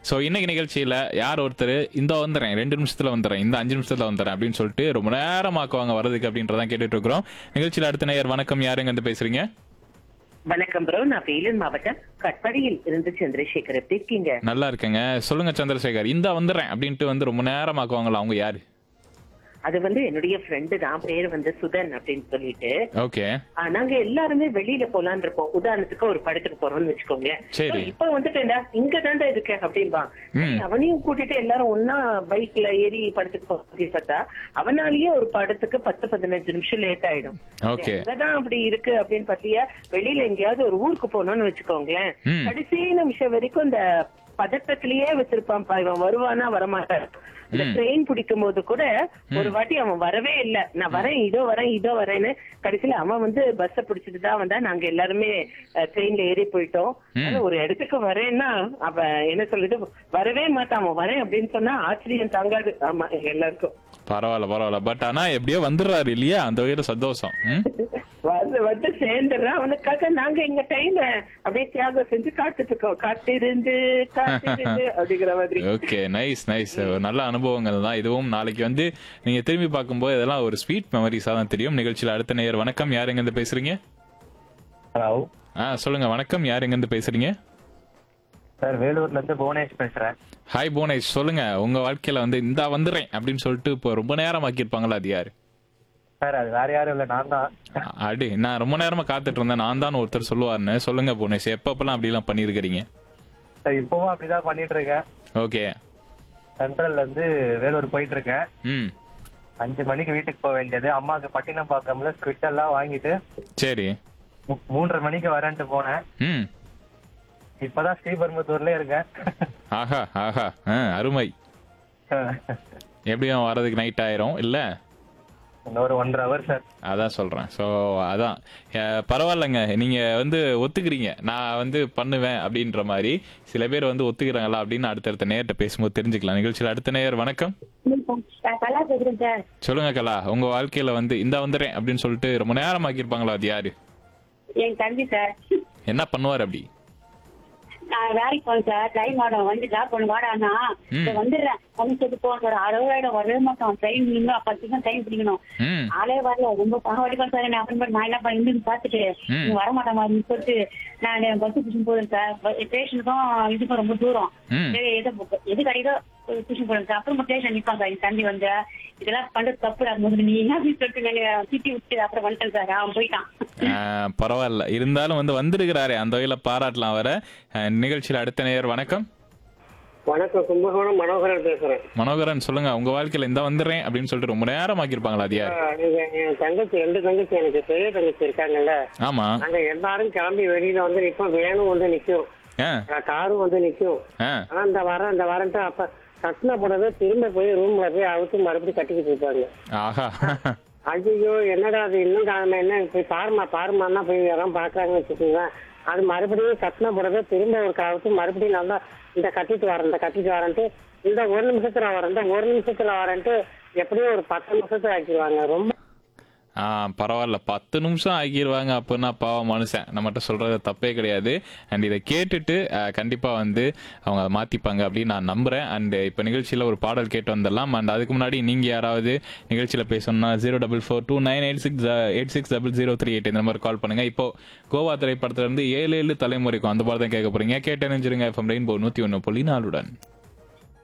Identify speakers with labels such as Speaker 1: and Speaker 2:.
Speaker 1: So இன்னைக்கு நிகழ்ச்சியில யார் ஒருத்தர் இந்த வந்துடுறேன் ரெண்டு நிமிஷத்துல வந்துடுறேன் இந்த அஞ்சு நிமிஷத்துல வந்துடுறேன் அப்படின்னு சொல்லிட்டு ரொம்ப நேரமாக்குவாங்க வரதுக்கு அப்படின்றதான் கேட்டுட்டு இருக்கிறோம் நிகழ்ச்சியில அடுத்த நேயர் வணக்கம் யாருங்க வந்து பேசுறீங்க
Speaker 2: வணக்கம் ப்ரோ நான் வேலூர் மாவட்டம் கட்படியில் இருந்து சந்திரசேகர் எப்படி இருக்கீங்க
Speaker 1: நல்லா இருக்கேங்க சொல்லுங்க சந்திரசேகர் இந்த வந்துடுறேன் அப்படின்ட்டு வந்து ரொம்ப நேரமாக்குவாங்களா அவங்க யாரு
Speaker 2: அது வந்து என்னுடைய ஃப்ரெண்டு தான் பேர் வந்து சுதன் அப்படின்னு சொல்லிட்டு
Speaker 1: ஓகே
Speaker 2: ஆ, நாங்க எல்லாருமே வெளியில போலான்னு இருப்போம் உதாரணத்துக்கு ஒரு படத்துக்கு போறோம்னு வச்சுக்கோங்க
Speaker 1: சரி.
Speaker 2: இப்ப வந்துட்டேன்டா இங்க தாண்டா இருக்க அப்படின்பா
Speaker 1: ம்.
Speaker 2: அவனையும் கூட்டிட்டு எல்லாரும் ஒன்னா பைக்ல ஏறி படத்துக்கு போக பார்த்தா அவனாலேயே ஒரு படத்துக்கு பத்து பதினஞ்சு நிமிஷம் லேட் ஆயிடும்
Speaker 1: Okay.
Speaker 2: எங்கதான் அப்படி இருக்கு அப்படின்னு பாத்தியா வெளியில எங்கேயாவது ஒரு ஊருக்கு போனோம்னு வச்சுக்கோங்களேன்
Speaker 1: ம்.
Speaker 2: கடைசி நிமிஷம் வரைக்கும் இந்த பதட்டத்திலேயே வச்சிருப்பான்ப்பா இவன் வருவானா வரமாட்டான் இந்த
Speaker 1: ம்.
Speaker 2: ட்ரெயின் பிடிக்கும் போது கூட ஒரு வாட்டி அவன் வரவே இல்ல நான் வரேன் இதோ வரேன் இதோ வரேன்னு கடைசியில அவன் வந்து பஸ்ஸ பிடிச்சிட்டு தான் வந்தா நாங்க எல்லாருமே ட்ரெயின்ல ஏறி போயிட்டோம்
Speaker 1: ம்.
Speaker 2: ஆனா ஒரு இடத்துக்கு வரேன்னா அவன் என்ன சொல்லுது வரவே மாட்டான் அவன் வரேன் அப்படின்னு சொன்னா ஆச்சரியம் தாங்காது ஆமா எங்க எல்லாருக்கும்
Speaker 1: பரவாயில்ல பரவாயில்ல பட் ஆனா எப்படியோ வந்துடுறாரு இல்லையா அந்த வகையில சந்தோஷம் ம்?
Speaker 2: வந்து வந்து சேர்ந்துடுறான் அவனுக்காக நாங்க எங்க டைம் அப்படியே தியாகம் செஞ்சு காத்துட்டு இருக்கோம் காத்திருந்து காத்திருந்து அப்படிங்கிற மாதிரி
Speaker 1: ஓகே நைஸ் நைஸ் நல்ல அனுபவங்கள் தான் இதுவும் நாளைக்கு வந்து நீங்க திரும்பி பார்க்கும்போது இதெல்லாம் ஒரு ஸ்வீட் மெமரிஸா தான் தெரியும் நிகழ்ச்சியில் அடுத்த நேயர் வணக்கம் யார் எங்க இருந்து பேசுறீங்க
Speaker 3: ஹலோ
Speaker 1: ஆ சொல்லுங்க வணக்கம் யார் எங்க இருந்து பேசுறீங்க
Speaker 3: சார் வேலூர்ல இருந்து புவனேஷ் பேசுறேன்
Speaker 1: ஹாய் புவனேஷ் சொல்லுங்க உங்க வாழ்க்கையில வந்து இந்த வந்துடுறேன் அப்படின்னு சொல்லிட்டு இப்போ ரொம்ப நேரம் ஆக்கியிருப்பாங்களா அது யாரு
Speaker 3: சார் அது வேற யாரும் இல்ல நான் தான்
Speaker 1: அடி நான் ரொம்ப நேரமா காத்துட்டு இருந்தேன் நான் தான் ஒருத்தர் சொல்லுவாருன்னு சொல்லுங்க புவனேஷ் எப்பப்பெல்லாம் அப்படிலாம் பண்ணியிருக்கிறீங்க
Speaker 3: சார் இப்பவும் அப்படிதான் பண்ணிட்டு இருக்கேன்
Speaker 1: ஓகே
Speaker 3: சென்ட்ரல்ல இருந்து வேலூர் போயிட்டு இருக்கேன்
Speaker 1: ம்
Speaker 3: அஞ்சு மணிக்கு வீட்டுக்கு போக வேண்டியது அம்மாக்கு பட்டினம் பாக்கம்ல ஸ்குவிட் எல்லாம் வாங்கிட்டு
Speaker 1: சரி
Speaker 3: மூ- மூன்றரை மணிக்கு வரேன்ட்டு போனேன்
Speaker 1: ம்
Speaker 3: இப்பதான் ஸ்ரீபெரும்புத்தூர்ல இருக்கேன்
Speaker 1: ஆஹா ஆஹா ஆ அருமை எப்படியும் வர்றதுக்கு நைட் ஆயிரும் இல்ல
Speaker 3: இன்னும் ஒரு ஒன்றரை ஹவர் சார்
Speaker 1: அதான் சொல்றேன் ஸோ அதான் அஹ், பரவாயில்லைங்க நீங்க வந்து ஒத்துக்கிறீங்க நான் வந்து பண்ணுவேன் அப்படின்ற மாதிரி சில பேர் வந்து ஒத்துக்கிறாங்களா அப்படின்னு அடுத்தடுத்த நேர்கிட்ட பேசும்போது தெரிஞ்சுக்கலாம் நிகழ்ச்சியில் அடுத்த நேயர் வணக்கம்
Speaker 4: கலா பேசுறேன் சார்
Speaker 1: சொல்லுங்க கலா உங்க வாழ்க்கையில வந்து இந்த வந்துடுறேன் அப்படின்னு சொல்லிட்டு ரொம்ப நேரம் ஆக்கியிருப்பாங்களா அது யாரு
Speaker 4: என் தம்பி சார்
Speaker 1: என்ன பண்ணுவார் அப்படி
Speaker 4: நான் வேலைக்கு போறேன் சார் டைம் ஆடும் வந்து ஜாப் பண்ணு வாடானா
Speaker 1: ம்.
Speaker 4: வந்துடுறேன் வந்து சொல்லி போறேன் சார் அறுபது ஆயிடும் வரவே மாட்டோம் ட்ரெயின் நின்று பத்து நிமிஷம் டைம் பிடிக்கணும்
Speaker 1: ம்
Speaker 4: ஆளே வரல ரொம்ப பாவடிக்கும் சார் என்ன அப்புறம் நான் என்ன பண்ணி இருந்து பாத்துட்டு
Speaker 1: ம்.
Speaker 4: நீ வர மாட்டேன் மாதிரி சொல்லிட்டு நான் பஸ் டியூஷன் போறேன் சார் ஸ்டேஷனுக்கும் இதுக்கும் ரொம்ப தூரம்
Speaker 1: ம்.
Speaker 4: சரி எது எது கிடைக்குதோ டியூஷன் போறேன் சார் அப்புறம் ஸ்டேஷன் நிப்பாங்க சார் என் தம்பி வந்து இதெல்லாம் பண்றது தப்பு முதல்ல நீ என்ன அப்படின்னு சொல்லிட்டு நான் திட்டி விட்டு அப்புறம் வந்துட்டேன் சார் அவன் போயிட்டான்
Speaker 1: ஆஹ், பரவாயில்ல இருந்தாலும் வந்து வந்திருக்கிறாரே அந்த வகையில பாராட்டலாம் வர அஹ், நிகழ்ச்சியில் அடுத்த நேயர் வணக்கம்
Speaker 2: வணக்கம் கும்பகோணம் மனோகரன் பேசுறேன்
Speaker 1: மனோகரன் சொல்லுங்க உங்க வாழ்க்கையில இந்த வந்துடுறேன் அப்படின்னு சொல்லிட்டு ரொம்ப நேரம் ஆக்கியிருப்பாங்களா அது யார்
Speaker 2: என் தங்கச்சி ரெண்டு தங்கச்சி எனக்கு பெரிய தங்கச்சி இருக்காங்கல்ல
Speaker 1: ஆமா
Speaker 2: நாங்க எல்லாரும் கிளம்பி வெளியில வந்து நிப்போம் வேனும் வந்து நிக்கும்
Speaker 1: ஆ
Speaker 2: காரும் வந்து நிக்கும்
Speaker 1: ஆ
Speaker 2: ஆனா இந்த வாரம் இந்த வாரம்ட்டு அப்ப கட்டின புடவை திரும்ப போய் ரூம்ல போய் அவுத்து மறுபடியும் கட்டிக்கிட்டு இருப்பாங்க
Speaker 1: ஆஹா
Speaker 2: ஐயோ என்னடா அது இன்னும் காரணம் என்ன போய் பாருமா பாருமான்னா போய் யாரும் பாக்குறாங்கன்னு வச்சுக்கோங்க அது மறுபடியும் கட்டின புடவை திரும்ப ஒரு அவுத்து மறுபடியும் நல்லா இந்த கட்டிட்டு வரேன் இந்த கட்டிட்டு வரேன்ட்டு இந்த ஒரு நிமிஷத்துல வரேன் இந்த ஒரு நிமிஷத்துல வரேன்ட்டு எப்படியும் ஒரு பத்து நிமிஷத்துல ஆக்கிடுவாங்க ரொம்ப
Speaker 1: ஆ பரவாயில்ல பத்து நிமிஷம் ஆக்கிடுவாங்க அப்படின்னா பாவம் மனுஷன் நம்மகிட்ட சொல்றது தப்பே கிடையாது அண்ட் இதை கேட்டுட்டு அஹ், கண்டிப்பா வந்து அவங்க அதை மாத்திப்பாங்க அப்படின்னு நான் நம்புறேன் அண்ட் இப்போ நிகழ்ச்சியில ஒரு பாடல் கேட்டு வந்துடலாம் அண்ட் அதுக்கு முன்னாடி நீங்க யாராவது நிகழ்ச்சியில பேசணும்னா zero double four two nine eight six eight six double zero three eight இந்த மாதிரி கால் பண்ணுங்க இப்போ கோவா திரைப்படத்துல இருந்து ஏழு ஏழு தலைமுறைக்கும் அந்த பாடம் தான் கேட்க போறீங்க கேட்டு நினைச்சிருங்க எஃப்எம் ரெயின்போ நூத்தி ஒன்று புள்ளி நாலுடன்